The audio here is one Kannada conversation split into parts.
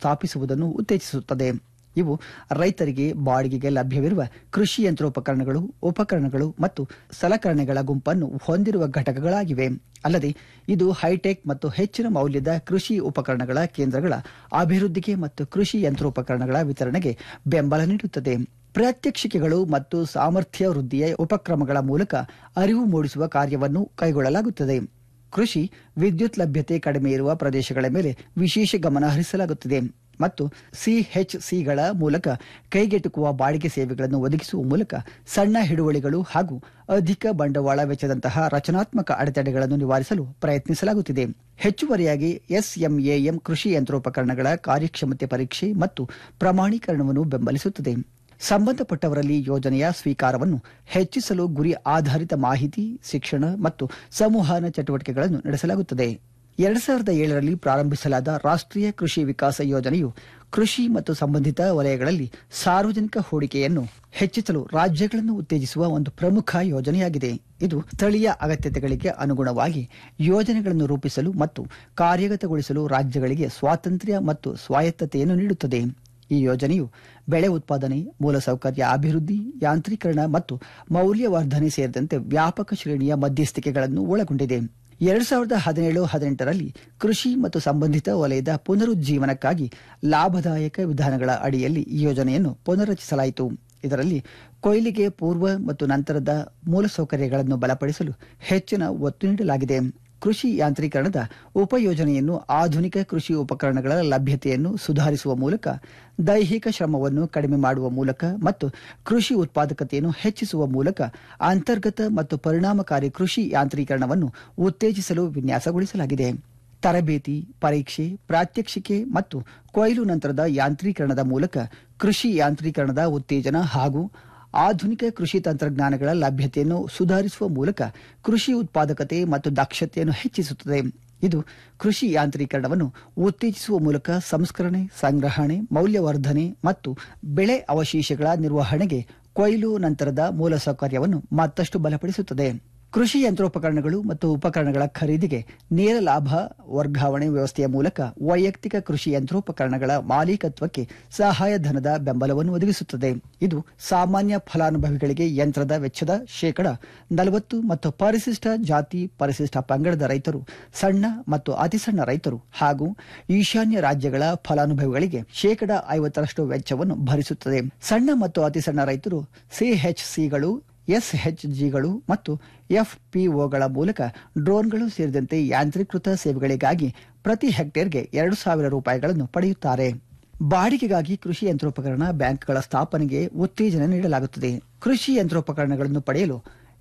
ಸ್ಥಾಪಿಸುವುದನ್ನು ಉತ್ತೇಜಿಸುತ್ತದೆ ಇವು ರೈತರಿಗೆ ಬಾಡಿಗೆಗೆ ಲಭ್ಯವಿರುವ ಕೃಷಿ ಯಂತ್ರೋಪಕರಣಗಳು ಉಪಕರಣಗಳು ಮತ್ತು ಸಲಕರಣೆಗಳ ಗುಂಪನ್ನು ಹೊಂದಿರುವ ಘಟಕಗಳಾಗಿವೆ ಅಲ್ಲದೆ ಇದು ಹೈಟೆಕ್ ಮತ್ತು ಹೆಚ್ಚಿನ ಮೌಲ್ಯದ ಕೃಷಿ ಉಪಕರಣಗಳ ಕೇಂದ್ರಗಳ ಅಭಿವೃದ್ಧಿಗೆ ಮತ್ತು ಕೃಷಿ ಯಂತ್ರೋಪಕರಣಗಳ ವಿತರಣೆಗೆ ಬೆಂಬಲ ನೀಡುತ್ತದೆ ಪ್ರಾತ್ಯಕ್ಷಿಕೆಗಳು ಮತ್ತು ಸಾಮರ್ಥ್ಯ ವೃದ್ಧಿಯ ಉಪಕ್ರಮಗಳ ಮೂಲಕ ಅರಿವು ಮೂಡಿಸುವ ಕಾರ್ಯವನ್ನು ಕೈಗೊಳ್ಳಲಾಗುತ್ತದೆ ಕೃಷಿ ವಿದ್ಯುತ್ ಲಭ್ಯತೆ ಕಡಿಮೆ ಇರುವ ಪ್ರದೇಶಗಳ ಮೇಲೆ ವಿಶೇಷ ಗಮನ ಹರಿಸಲಾಗುತ್ತದೆ ಮತ್ತು ಸಿಎಚ್ಸಿಗಳ ಮೂಲಕ ಕೈಗೆಟುಕುವ ಬಾಡಿಗೆ ಸೇವೆಗಳನ್ನು ಒದಗಿಸುವ ಮೂಲಕ ಸಣ್ಣ ಹಿಡುವಳಿಗಳು ಹಾಗೂ ಅಧಿಕ ಬಂಡವಾಳ ವೆಚ್ಚದಂತಹ ರಚನಾತ್ಮಕ ಅಡೆತಡೆಗಳನ್ನು ನಿವಾರಿಸಲು ಪ್ರಯತ್ನಿಸಲಾಗುತ್ತಿದೆ ಹೆಚ್ಚುವರಿಯಾಗಿ ಎಸ್ಎಂಎಎಂ ಕೃಷಿ ಯಂತ್ರೋಪಕರಣಗಳ ಕಾರ್ಯಕ್ಷಮತೆ ಪರೀಕ್ಷೆ ಮತ್ತು ಪ್ರಮಾಣೀಕರಣವನ್ನು ಬೆಂಬಲಿಸುತ್ತದೆ ಸಂಬಂಧಪಟ್ಟವರಲ್ಲಿ ಯೋಜನೆಯ ಸ್ವೀಕಾರವನ್ನು ಹೆಚ್ಚಿಸಲು ಗುರಿ ಆಧಾರಿತ ಮಾಹಿತಿ ಶಿಕ್ಷಣ ಮತ್ತು ಸಂವಹನ ಚಟುವಟಿಕೆಗಳನ್ನು ನಡೆಸಲಾಗುತ್ತದೆ ಎರಡ್ ಸಾವಿರದ ಏಳರಲ್ಲಿ ಪ್ರಾರಂಭಿಸಲಾದ ರಾಷ್ಟ್ರೀಯ ಕೃಷಿ ವಿಕಾಸ ಯೋಜನೆಯು ಕೃಷಿ ಮತ್ತು ಸಂಬಂಧಿತ ವಲಯಗಳಲ್ಲಿ ಸಾರ್ವಜನಿಕ ಹೂಡಿಕೆಯನ್ನು ಹೆಚ್ಚಿಸಲು ರಾಜ್ಯಗಳನ್ನು ಉತ್ತೇಜಿಸುವ ಒಂದು ಪ್ರಮುಖ ಯೋಜನೆಯಾಗಿದೆ ಇದು ಸ್ಥಳೀಯ ಅಗತ್ಯತೆಗಳಿಗೆ ಅನುಗುಣವಾಗಿ ಯೋಜನೆಗಳನ್ನು ರೂಪಿಸಲು ಮತ್ತು ಕಾರ್ಯಗತಗೊಳಿಸಲು ರಾಜ್ಯಗಳಿಗೆ ಸ್ವಾತಂತ್ರ್ಯ ಮತ್ತು ಸ್ವಾಯತ್ತತೆಯನ್ನು ನೀಡುತ್ತದೆ ಈ ಯೋಜನೆಯು ಬೆಳೆ ಉತ್ಪಾದನೆ ಮೂಲಸೌಕರ್ಯ ಅಭಿವೃದ್ಧಿ ಯಾಂತ್ರೀಕರಣ ಮತ್ತು ಮೌಲ್ಯವರ್ಧನೆ ಸೇರಿದಂತೆ ವ್ಯಾಪಕ ಶ್ರೇಣಿಯ ಮಧ್ಯಸ್ಥಿಕೆಗಳನ್ನು ಒಳಗೊಂಡಿದೆ ಎರಡ್ ಸಾವಿರದ ಹದಿನೇಳು ಹದಿನೆಂಟರಲ್ಲಿ ಕೃಷಿ ಮತ್ತು ಸಂಬಂಧಿತ ವಲಯದ ಪುನರುಜ್ಜೀವನಕ್ಕಾಗಿ ಲಾಭದಾಯಕ ವಿಧಾನಗಳ ಅಡಿಯಲ್ಲಿ ಈ ಯೋಜನೆಯನ್ನು ಪುನರ್ರಚಿಸಲಾಯಿತು ಇದರಲ್ಲಿ ಕೊಯ್ಲಿಗೆ ಪೂರ್ವ ಮತ್ತು ನಂತರದ ಮೂಲಸೌಕರ್ಯಗಳನ್ನು ಬಲಪಡಿಸಲು ಹೆಚ್ಚಿನ ಒತ್ತು ನೀಡಲಾಗಿದೆ ಕೃಷಿ ಯಾಂತ್ರೀಕರಣದ ಉಪಯೋಜನೆಯನ್ನು ಆಧುನಿಕ ಕೃಷಿ ಉಪಕರಣಗಳ ಲಭ್ಯತೆಯನ್ನು ಸುಧಾರಿಸುವ ಮೂಲಕ ದೈಹಿಕ ಶ್ರಮವನ್ನು ಕಡಿಮೆ ಮಾಡುವ ಮೂಲಕ ಮತ್ತು ಕೃಷಿ ಉತ್ಪಾದಕತೆಯನ್ನು ಹೆಚ್ಚಿಸುವ ಮೂಲಕ ಅಂತರ್ಗತ ಮತ್ತು ಪರಿಣಾಮಕಾರಿ ಕೃಷಿ ಯಾಂತ್ರೀಕರಣವನ್ನು ಉತ್ತೇಜಿಸಲು ವಿನ್ಯಾಸಗೊಳಿಸಲಾಗಿದೆ ತರಬೇತಿ ಪರೀಕ್ಷೆ ಪ್ರಾತ್ಯಕ್ಷಿಕೆ ಮತ್ತು ಕೊಯ್ಲು ನಂತರದ ಯಾಂತ್ರೀಕರಣದ ಮೂಲಕ ಕೃಷಿ ಯಾಂತ್ರೀಕರಣದ ಉತ್ತೇಜನ ಹಾಗೂ ಆಧುನಿಕ ಕೃಷಿ ತಂತ್ರಜ್ಞಾನಗಳ ಲಭ್ಯತೆಯನ್ನು ಸುಧಾರಿಸುವ ಮೂಲಕ ಕೃಷಿ ಉತ್ಪಾದಕತೆ ಮತ್ತು ದಕ್ಷತೆಯನ್ನು ಹೆಚ್ಚಿಸುತ್ತದೆ ಇದು ಕೃಷಿ ಯಾಂತ್ರೀಕರಣವನ್ನು ಉತ್ತೇಜಿಸುವ ಮೂಲಕ ಸಂಸ್ಕರಣೆ ಸಂಗ್ರಹಣೆ ಮೌಲ್ಯವರ್ಧನೆ ಮತ್ತು ಬೆಳೆ ಅವಶೇಷಗಳ ನಿರ್ವಹಣೆಗೆ ಕೊಯ್ಲು ನಂತರದ ಮೂಲಸೌಕರ್ಯವನ್ನು ಮತ್ತಷ್ಟು ಬಲಪಡಿಸುತ್ತದೆ ಕೃಷಿ ಯಂತ್ರೋಪಕರಣಗಳು ಮತ್ತು ಉಪಕರಣಗಳ ಖರೀದಿಗೆ ನೇರ ಲಾಭ ವರ್ಗಾವಣೆ ವ್ಯವಸ್ಥೆಯ ಮೂಲಕ ವೈಯಕ್ತಿಕ ಕೃಷಿ ಯಂತ್ರೋಪಕರಣಗಳ ಮಾಲೀಕತ್ವಕ್ಕೆ ಸಹಾಯಧನದ ಬೆಂಬಲವನ್ನು ಒದಗಿಸುತ್ತದೆ ಇದು ಸಾಮಾನ್ಯ ಫಲಾನುಭವಿಗಳಿಗೆ ಯಂತ್ರದ ವೆಚ್ಚದ ಶೇಕಡ ನಲವತ್ತು ಮತ್ತು ಪರಿಶಿಷ್ಟ ಜಾತಿ ಪರಿಶಿಷ್ಟ ಪಂಗಡದ ರೈತರು ಸಣ್ಣ ಮತ್ತು ಅತಿಸಣ್ಣ ರೈತರು ಹಾಗೂ ಈಶಾನ್ಯ ರಾಜ್ಯಗಳ ಫಲಾನುಭವಿಗಳಿಗೆ ಶೇಕಡ ಐವತ್ತರಷ್ಟು ವೆಚ್ಚವನ್ನು ಭರಿಸುತ್ತದೆ ಸಣ್ಣ ಮತ್ತು ಅತಿಸಣ್ಣ ರೈತರು ಸಿಎಚ್ಸಿಗಳು ಎಸ್ಎಚ್ಜಿಗಳು ಮತ್ತು ಎಫ್ಪಿಒಗಳ ಮೂಲಕ ಡ್ರೋನ್ಗಳು ಸೇರಿದಂತೆ ಯಾಂತ್ರೀಕೃತ ಸೇವೆಗಳಿಗಾಗಿ ಪ್ರತಿ ಹೆಕ್ಟೇರ್ಗೆ ಎರಡು ಸಾವಿರ ರೂಪಾಯಿಗಳನ್ನು ಪಡೆಯುತ್ತಾರೆ ಬಾಡಿಗೆಗಾಗಿ ಕೃಷಿ ಯಂತ್ರೋಪಕರಣ ಬ್ಯಾಂಕ್ಗಳ ಸ್ಥಾಪನೆಗೆ ಉತ್ತೇಜನ ನೀಡಲಾಗುತ್ತದೆ ಕೃಷಿ ಯಂತ್ರೋಪಕರಣಗಳನ್ನು ಪಡೆಯಲು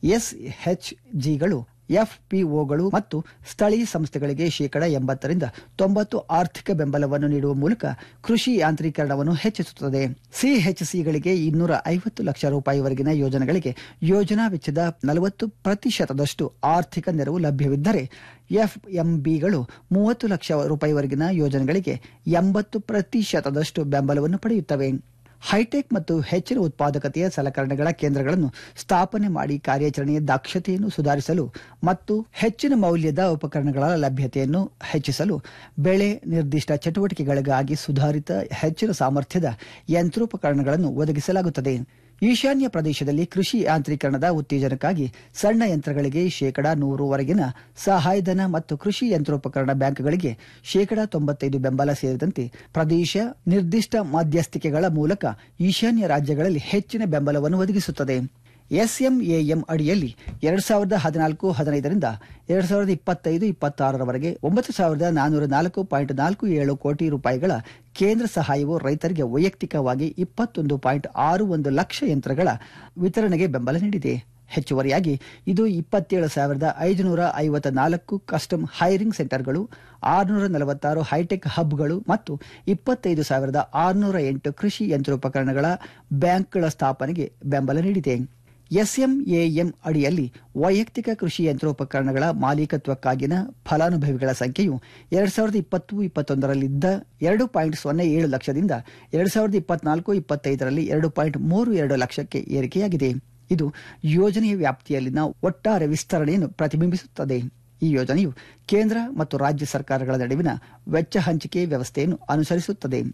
ಎಸ್ಎಚ್ಜಿಗಳು ಎಫ್ಪಿಒಗಳು ಮತ್ತು ಸ್ಥಳೀಯ ಸಂಸ್ಥೆಗಳಿಗೆ ಶೇಕಡ ಎಂಬತ್ತರಿಂದ ತೊಂಬತ್ತು ಆರ್ಥಿಕ ಬೆಂಬಲವನ್ನು ನೀಡುವ ಮೂಲಕ ಕೃಷಿ ಯಾಂತ್ರೀಕರಣವನ್ನು ಹೆಚ್ಚಿಸುತ್ತದೆ ಸಿಎಚ್ಸಿಗಳಿಗೆ ಇನ್ನೂರ ಐವತ್ತು ಲಕ್ಷ ರೂಪಾಯಿವರೆಗಿನ ಯೋಜನೆಗಳಿಗೆ ಯೋಜನಾ ವೆಚ್ಚದ ನಲವತ್ತು ಪ್ರತಿಶತದಷ್ಟು ಆರ್ಥಿಕ ನೆರವು ಲಭ್ಯವಿದ್ದರೆ ಎಫ್ಎಂಬಿಗಳು ಮೂವತ್ತು ಲಕ್ಷ ರೂಪಾಯಿವರೆಗಿನ ಯೋಜನೆಗಳಿಗೆ ಎಂಬತ್ತು ಪ್ರತಿಶತದಷ್ಟು ಬೆಂಬಲವನ್ನು ಪಡೆಯುತ್ತವೆ ಹೈಟೆಕ್ ಮತ್ತು ಹೆಚ್ಚಿನ ಉತ್ಪಾದಕತೆಯ ಸಲಕರಣೆಗಳ ಕೇಂದ್ರಗಳನ್ನು ಸ್ಥಾಪನೆ ಮಾಡಿ ಕಾರ್ಯಾಚರಣೆಯ ದಕ್ಷತೆಯನ್ನು ಸುಧಾರಿಸಲು ಮತ್ತು ಹೆಚ್ಚಿನ ಮೌಲ್ಯದ ಉಪಕರಣಗಳ ಲಭ್ಯತೆಯನ್ನು ಹೆಚ್ಚಿಸಲು ಬೆಳೆ ನಿರ್ದಿಷ್ಟ ಚಟುವಟಿಕೆಗಳಿಗಾಗಿ ಸುಧಾರಿತ ಹೆಚ್ಚಿನ ಸಾಮರ್ಥ್ಯದ ಯಂತ್ರೋಪಕರಣಗಳನ್ನು ಒದಗಿಸಲಾಗುತ್ತದೆ ಈಶಾನ್ಯ ಪ್ರದೇಶದಲ್ಲಿ ಕೃಷಿ ಯಾಂತ್ರೀಕರಣದ ಉತ್ತೇಜನಕ್ಕಾಗಿ ಸಣ್ಣ ಯಂತ್ರಗಳಿಗೆ ಶೇಕಡ ನೂರುವರೆಗಿನ ಸಹಾಯಧನ ಮತ್ತು ಕೃಷಿ ಯಂತ್ರೋಪಕರಣ ಬ್ಯಾಂಕ್ಗಳಿಗೆ ಶೇಕಡ ತೊಂಬತ್ತೈದು ಬೆಂಬಲ ಸೇರಿದಂತೆ ಪ್ರದೇಶ ನಿರ್ದಿಷ್ಟ ಮಧ್ಯಸ್ಥಿಕೆಗಳ ಮೂಲಕ ಈಶಾನ್ಯ ರಾಜ್ಯಗಳಲ್ಲಿ ಹೆಚ್ಚಿನ ಬೆಂಬಲವನ್ನು ಒದಗಿಸುತ್ತದೆ ಎಸ್ಎಂಎಎಂ ಅಡಿಯಲ್ಲಿ ಎರಡ್ ಸಾವಿರದ ಹದಿನಾಲ್ಕು ಹದಿನೈದರಿಂದ ಎರಡ್ ಸಾವಿರದ ಇಪ್ಪತ್ತೈದು ಇಪ್ಪತ್ತಾರರವರೆಗೆ ಒಂಬತ್ತು ಸಾವಿರದ ನಾನ್ನೂರ ನಾಲ್ಕು ಪಾಯಿಂಟ್ ನಾಲ್ಕು ಏಳು ಕೋಟಿ ರೂಪಾಯಿಗಳ ಕೇಂದ್ರ ಸಹಾಯವು ರೈತರಿಗೆ ವೈಯಕ್ತಿಕವಾಗಿ ಇಪ್ಪತ್ತೊಂದು ಪಾಯಿಂಟ್ ಆರು ಒಂದು ಲಕ್ಷ ಯಂತ್ರಗಳ ವಿತರಣೆಗೆ ಬೆಂಬಲ ನೀಡಿದೆ ಹೆಚ್ಚುವರಿಯಾಗಿ ಇದು ಇಪ್ಪತ್ತೇಳು ಸಾವಿರದ ಐದುನೂರ ಐವತ್ತ ನಾಲ್ಕು ಕಸ್ಟಮ್ ಹೈರಿಂಗ್ ಸೆಂಟರ್ಗಳು ಆರುನೂರ ನಲವತ್ತಾರು ಹೈಟೆಕ್ ಹಬ್ಗಳು ಮತ್ತು ಇಪ್ಪತ್ತೈದು ಸಾವಿರದ ಆರುನೂರ ಎಂಟು ಕೃಷಿ ಯಂತ್ರೋಪಕರಣಗಳ ಬ್ಯಾಂಕ್ಗಳ ಸ್ಥಾಪನೆಗೆ ಬೆಂಬಲ ನೀಡಿದೆ ಎಸ್ಎಂಎಎಂ ಅಡಿಯಲ್ಲಿ ವೈಯಕ್ತಿಕ ಕೃಷಿ ಯಂತ್ರೋಪಕರಣಗಳ ಮಾಲೀಕತ್ವಕ್ಕಾಗಿನ ಫಲಾನುಭವಿಗಳ ಸಂಖ್ಯೆಯು ಎರಡ್ ಸಾವಿರದ ಇಪ್ಪತ್ತು ಇಪ್ಪತ್ತೊಂದರಲ್ಲಿದ್ದ ಎರಡು ಪಾಯಿಂಟ್ ಸೊನ್ನೆ ಏಳು ಲಕ್ಷದಿಂದ ಎರಡ್ ಸಾವಿರದ ಇಪ್ಪತ್ನಾಲ್ಕು ಇಪ್ಪತ್ತೈದರಲ್ಲಿ ಎರಡು ಪಾಯಿಂಟ್ ಮೂರು ಎರಡು ಲಕ್ಷಕ್ಕೆ ಏರಿಕೆಯಾಗಿದೆ ಇದು ಯೋಜನೆಯ ವ್ಯಾಪ್ತಿಯಲ್ಲಿನ ಒಟ್ಟಾರೆ ವಿಸ್ತರಣೆಯನ್ನು ಪ್ರತಿಬಿಂಬಿಸುತ್ತದೆ ಈ ಯೋಜನೆಯು ಕೇಂದ್ರ ಮತ್ತು ರಾಜ್ಯ ಸರ್ಕಾರಗಳ ನಡುವಿನ ವೆಚ್ಚ ಹಂಚಿಕೆ ವ್ಯವಸ್ಥೆಯನ್ನು ಅನುಸರಿಸುತ್ತದೆ